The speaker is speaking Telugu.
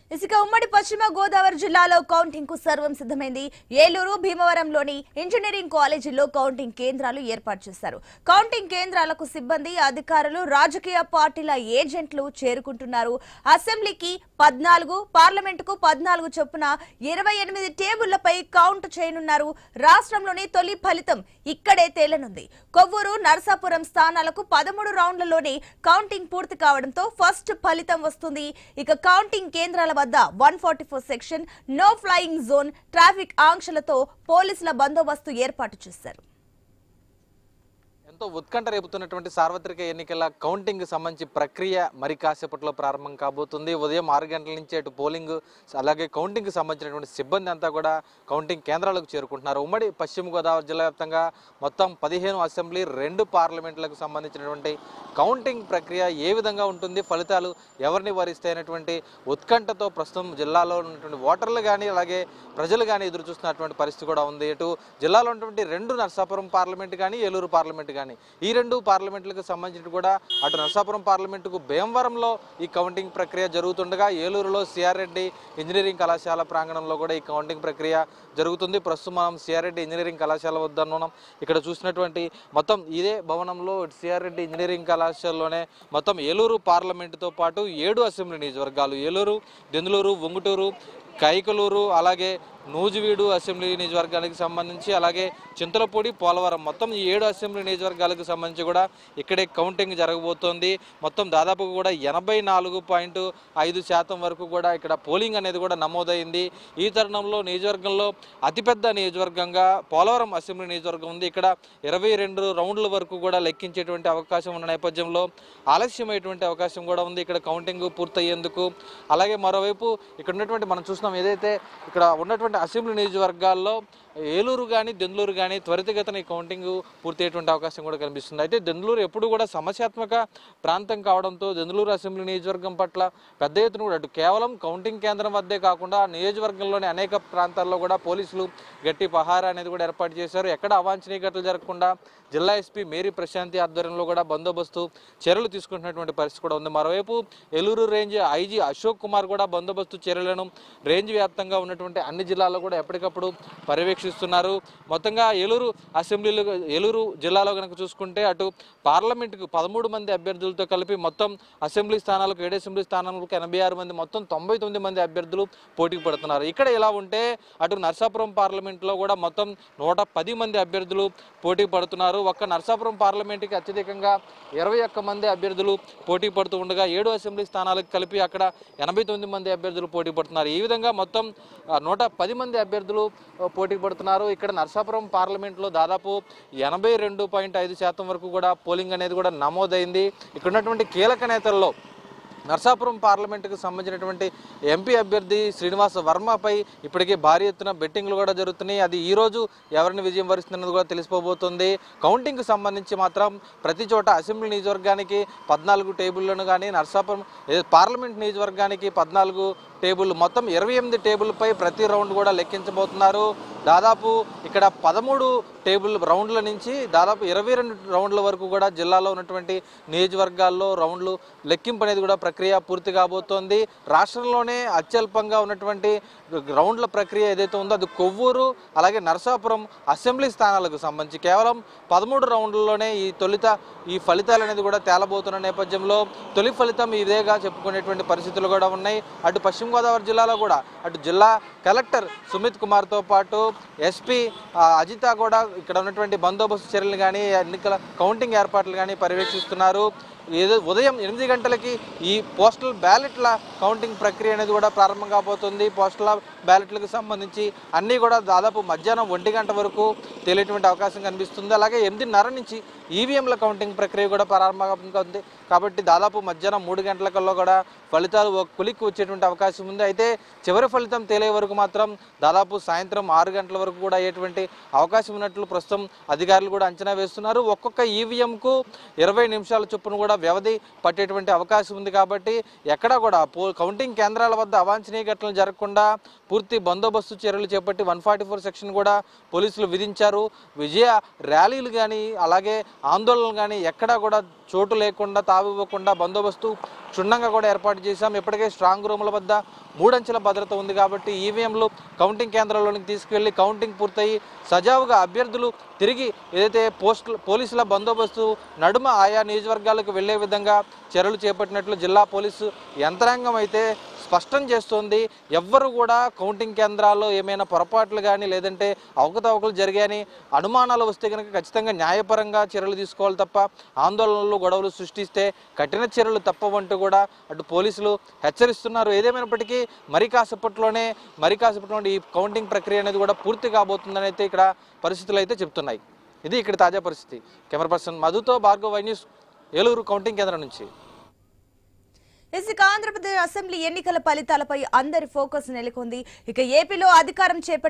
ఇసుక ఉమ్మడి పశ్చిమ గోదావరి జిల్లాలో కౌంటింగ్ కు సర్వం సిద్ధమైంది ఏలూరు భీమవరంలోని ఇంజనీరింగ్ కాలేజీల్లో కౌంటింగ్ కేంద్రాలు ఏర్పాటు చేశారు కౌంటింగ్ కేంద్రాలకు సిబ్బంది అధికారులు రాజకీయ పార్టీల ఏజెంట్లు చేరుకుంటున్నారు అసెంబ్లీకి పద్నాలుగు పార్లమెంటుకు పద్నాలుగు చొప్పున ఇరవై ఎనిమిది టేబుళ్లపై కౌంట్ చేయనున్నారు రాష్ట్రంలోని తొలి ఫలితం ఇక్కడే తేలనుంది కొవ్వూరు నరసాపురం స్థానాలకు పదమూడు రౌండ్లలోనే కౌంటింగ్ పూర్తి కావడంతో ఫస్ట్ ఫలితం వస్తుంది ఇక కౌంటింగ్ కేంద్రాల వద్ద one forty four section no flying zone traffic ఆంక్షలతో పోలీసుల బందోబస్తు ఏర్పాటు చేశారు ఎంతో ఉత్కంఠ రేపుతున్నటువంటి సార్వత్రిక ఎన్నికల కౌంటింగ్ సంబంధించి ప్రక్రియ మరి కాసేపట్లో ప్రారంభం కాబోతుంది ఉదయం ఆరు గంటల నుంచి అటు పోలింగ్ అలాగే కౌంటింగ్ సంబంధించినటువంటి సిబ్బంది అంతా కూడా కౌంటింగ్ కేంద్రాలకు చేరుకుంటున్నారు ఉమ్మడి పశ్చిమ గోదావరి జిల్లా వ్యాప్తంగా మొత్తం పదిహేను అసెంబ్లీ రెండు పార్లమెంట్లకు సంబంధించినటువంటి కౌంటింగ్ ప్రక్రియ ఏ విధంగా ఉంటుంది ఫలితాలు ఎవరిని వరిస్తాయనేటువంటి ఉత్కంఠతో ప్రస్తుతం జిల్లాలో ఉన్నటువంటి ఓటర్లు కానీ అలాగే ప్రజలు కానీ ఎదురు చూస్తున్నటువంటి పరిస్థితి కూడా ఉంది ఇటు జిల్లాలో ఉన్నటువంటి రెండు నర్సాపురం పార్లమెంట్ కానీ ఏలూరు పార్లమెంట్ కానీ ఈ రెండు పార్లమెంట్లకు సంబంధించి కూడా అటు నరసాపురం పార్లమెంటుకు భీమవరంలో ఈ కౌంటింగ్ ప్రక్రియ జరుగుతుండగా ఏలూరులో సిఆర్ రెడ్డి ఇంజనీరింగ్ కళాశాల ప్రాంగణంలో కూడా ఈ కౌంటింగ్ ప్రక్రియ జరుగుతుంది ప్రస్తుతం మనం సిఆర్ రెడ్డి ఇంజనీరింగ్ కళాశాల వద్ద ఉన్నాం ఇక్కడ చూసినటువంటి మొత్తం ఇదే భవనంలో సిఆర్ రెడ్డి ఇంజనీరింగ్ కళాశాలలోనే మొత్తం ఏలూరు పార్లమెంటుతో పాటు ఏడు అసెంబ్లీ నియోజకవర్గాలు ఏలూరు దెందులూరు ఒంగుటూరు కైకలూరు అలాగే నూజివీడు అసెంబ్లీ నియోజకవర్గానికి సంబంధించి అలాగే చింతలపూడి పోలవరం మొత్తం ఈ ఏడు అసెంబ్లీ నియోజకవర్గాలకు సంబంధించి కూడా ఇక్కడే కౌంటింగ్ జరగబోతోంది మొత్తం దాదాపు కూడా ఎనభై నాలుగు పాయింట్ ఐదు శాతం వరకు కూడా ఇక్కడ పోలింగ్ అనేది కూడా నమోదైంది ఈ తరుణంలో నియోజకవర్గంలో అతిపెద్ద నియోజకవర్గంగా పోలవరం అసెంబ్లీ నియోజకవర్గం ఉంది ఇక్కడ ఇరవై రెండు రౌండ్ల వరకు కూడా లెక్కించేటువంటి అవకాశం ఉన్న నేపథ్యంలో ఆలస్యమైనటువంటి అవకాశం కూడా ఉంది ఇక్కడ కౌంటింగ్ పూర్తయ్యేందుకు అలాగే మరోవైపు ఇక్కడ ఉన్నటువంటి మనం చూస్తున్నాం ఏదైతే ఇక్కడ ఉన్నటువంటి అసెంబ్లీ నియోజకవర్గాల్లో ఏలూరు కానీ దెందులూరు కానీ త్వరితగతిన ఈ కౌంటింగ్ పూర్తయ్యేటువంటి అవకాశం కూడా కనిపిస్తుంది అయితే దెందులూరు ఎప్పుడు కూడా సమస్యాత్మక ప్రాంతం కావడంతో దెందులూరు అసెంబ్లీ నియోజకవర్గం పట్ల పెద్ద ఎత్తున కూడా అటు కేవలం కౌంటింగ్ కేంద్రం వద్దే కాకుండా నియోజకవర్గంలోని అనేక ప్రాంతాల్లో కూడా పోలీసులు గట్టి పహారా అనేది కూడా ఏర్పాటు చేశారు ఎక్కడ అవాంఛనీయ ఘటనలు జరగకుండా జిల్లా ఎస్పీ మేరీ ప్రశాంతి ఆధ్వర్యంలో కూడా బందోబస్తు చర్యలు తీసుకుంటున్నటువంటి పరిస్థితి కూడా ఉంది మరోవైపు ఏలూరు రేంజ్ ఐజీ అశోక్ కుమార్ కూడా బందోబస్తు చర్యలను రేంజ్ వ్యాప్తంగా ఉన్నటువంటి అన్ని జిల్లాల్లో కూడా ఎప్పటికప్పుడు పర్యవేక్షిస్తున్నారు మొత్తంగా ఏలూరు అసెంబ్లీలో ఏలూరు జిల్లాలో కనుక చూసుకుంటే అటు పార్లమెంటుకు పదమూడు మంది అభ్యర్థులతో కలిపి మొత్తం అసెంబ్లీ స్థానాలకు ఏడు అసెంబ్లీ స్థానాలకు ఎనభై ఆరు మంది మొత్తం తొంభై తొమ్మిది మంది అభ్యర్థులు పోటీకి పడుతున్నారు ఇక్కడ ఇలా ఉంటే అటు నర్సాపురం పార్లమెంట్లో కూడా మొత్తం నూట పది మంది అభ్యర్థులు పోటీ పడుతున్నారు ఒక్క నర్సాపురం పార్లమెంటుకి అత్యధికంగా ఇరవై ఒక్క మంది అభ్యర్థులు పోటీ పడుతూ ఉండగా ఏడు అసెంబ్లీ స్థానాలకు కలిపి అక్కడ ఎనభై తొమ్మిది మంది అభ్యర్థులు పోటీ పడుతున్నారు ఈ విధంగా మొత్తం ఆ, నూట పది మంది అభ్యర్థులు ఆ, పోటీ పడుతున్నారు ఇక్కడ నర్సాపురం పార్లమెంట్లో దాదాపు ఎనభై రెండు పాయింట్ ఐదు శాతం వరకు కూడా పోలింగ్ అనేది కూడా నమోదైంది ఇక్కడ ఉన్నటువంటి కీలక నేతల్లో నర్సాపురం పార్లమెంటుకు సంబంధించినటువంటి ఎంపీ అభ్యర్థి శ్రీనివాస వర్మపై ఇప్పటికే భారీ ఎత్తున బెట్టింగ్లు కూడా జరుగుతున్నాయి అది ఈ రోజు ఎవరిని విజయం వరిస్తున్నది కూడా తెలిసిపోబోతుంది కౌంటింగ్కి సంబంధించి మాత్రం ప్రతి చోట అసెంబ్లీ నియోజకవర్గానికి పద్నాలుగు టేబుల్లను కానీ నర్సాపురం ఏ పార్లమెంట్ నియోజకవర్గానికి పద్నాలుగు టేబుల్ మొత్తం ఇరవై ఎనిమిది టేబుల్పై ప్రతి రౌండ్ కూడా లెక్కించబోతున్నారు దాదాపు ఇక్కడ పదమూడు టేబుల్ రౌండ్ల నుంచి దాదాపు ఇరవై రెండు రౌండ్ల వరకు కూడా జిల్లాలో ఉన్నటువంటి నియోజకవర్గాల్లో రౌండ్లు లెక్కింపు అనేది కూడా ప్రక్రియ పూర్తి కాబోతోంది రాష్ట్రంలోనే అత్యల్పంగా ఉన్నటువంటి రౌండ్ల ప్రక్రియ ఏదైతే ఉందో అది కొవ్వూరు అలాగే నరసాపురం అసెంబ్లీ స్థానాలకు సంబంధించి కేవలం పదమూడు రౌండ్లలోనే ఈ తొలిత ఈ ఫలితాలు అనేది కూడా తేలబోతున్న నేపథ్యంలో తొలి ఫలితం ఇదేగా చెప్పుకునేటువంటి పరిస్థితులు కూడా ఉన్నాయి అటు పశ్చిమ గోదావరి జిల్లాలో కూడా అటు జిల్లా కలెక్టర్ సుమిత్ కుమార్తో పాటు ఎస్పీ అజిత కూడా ఇక్కడ ఉన్నటువంటి బందోబస్తు చర్యలు కానీ ఎన్నికల కౌంటింగ్ ఏర్పాట్లు కానీ పర్యవేక్షిస్తున్నారు ఏదో ఉదయం ఎనిమిది గంటలకి ఈ పోస్టల్ బ్యాలెట్ల కౌంటింగ్ ప్రక్రియ అనేది కూడా ప్రారంభం కాబోతుంది పోస్టల్ బ్యాలెట్లకు సంబంధించి అన్నీ కూడా దాదాపు మధ్యాహ్నం ఒంటి గంట వరకు తేలేటువంటి అవకాశం కనిపిస్తుంది అలాగే ఎనిమిదిన్నర నుంచి ఈవీఎంల కౌంటింగ్ ప్రక్రియ కూడా ప్రారంభమవుతుంది కాబట్టి దాదాపు మధ్యాహ్నం మూడు గంటలకల్లో కూడా ఫలితాలు ఒక కులికి వచ్చేటువంటి అవకాశం ఉంది అయితే చివరి ఫలితం తేలే వరకు మాత్రం దాదాపు సాయంత్రం ఆరు గంటల వరకు కూడా అయ్యేటువంటి అవకాశం ఉన్నట్లు ప్రస్తుతం అధికారులు కూడా అంచనా వేస్తున్నారు ఒక్కొక్క ఈవీఎంకు ఇరవై నిమిషాల చొప్పున కూడా వ్యవధి పట్టేటువంటి అవకాశం ఉంది కాబట్టి ఎక్కడా కూడా పో కౌంటింగ్ కేంద్రాల వద్ద అవాంఛనీయ ఘటనలు జరగకుండా పూర్తి బందోబస్తు చర్యలు చేపట్టి వన్ ఫార్టీ ఫోర్ సెక్షన్ కూడా పోలీసులు విధించారు విజయ ర్యాలీలు కానీ అలాగే ఆందోళనలు కానీ ఎక్కడా కూడా చోటు లేకుండా తావివ్వకుండా బందోబస్తు క్షుణ్ణంగా కూడా ఏర్పాటు చేశాం ఇప్పటికే స్ట్రాంగ్ రూముల వద్ద మూడంచెల భద్రత ఉంది కాబట్టి ఈవీఎంలు కౌంటింగ్ కేంద్రాల్లోనికి తీసుకువెళ్ళి కౌంటింగ్ పూర్తయి సజావుగా అభ్యర్థులు తిరిగి ఏదైతే పోస్ట్ పోలీసుల బందోబస్తు నడుమ ఆయా నియోజకవర్గాలకు వెళ్లే విధంగా చర్యలు చేపట్టినట్లు జిల్లా పోలీసు యంత్రాంగం అయితే స్పష్టం చేస్తోంది ఎవ్వరు కూడా కౌంటింగ్ కేంద్రాల్లో ఏమైనా పొరపాట్లు కానీ లేదంటే అవకతవకలు జరిగాయని అనుమానాలు వస్తే కనుక ఖచ్చితంగా న్యాయపరంగా చర్యలు తీసుకోవాలి తప్ప ఆందోళనలు గొడవలు సృష్టిస్తే కఠిన చర్యలు తప్పవంటూ కూడా అటు పోలీసులు హెచ్చరిస్తున్నారు ఏదేమైనప్పటికీ మరి కాసేపట్లోనే మరి కాసేపట్లో ఈ కౌంటింగ్ ప్రక్రియ అనేది కూడా పూర్తి కాబోతుందని అయితే ఇక్కడ పరిస్థితులు అయితే చెప్తున్నాయి ఇది ఇక్కడ తాజా పరిస్థితి కెమెరా పర్సన్ మధుతో Bhargav Y news Eluru counting కేంద్రం నుంచి ఇక ఆంధ్రప్రదేశ్ అసెంబ్లీ ఎన్నికల ఫలితాలపై అందరి ఫోకస్ నెలకొంది ఇక ఏపీలో అధికారం చేపట్టిన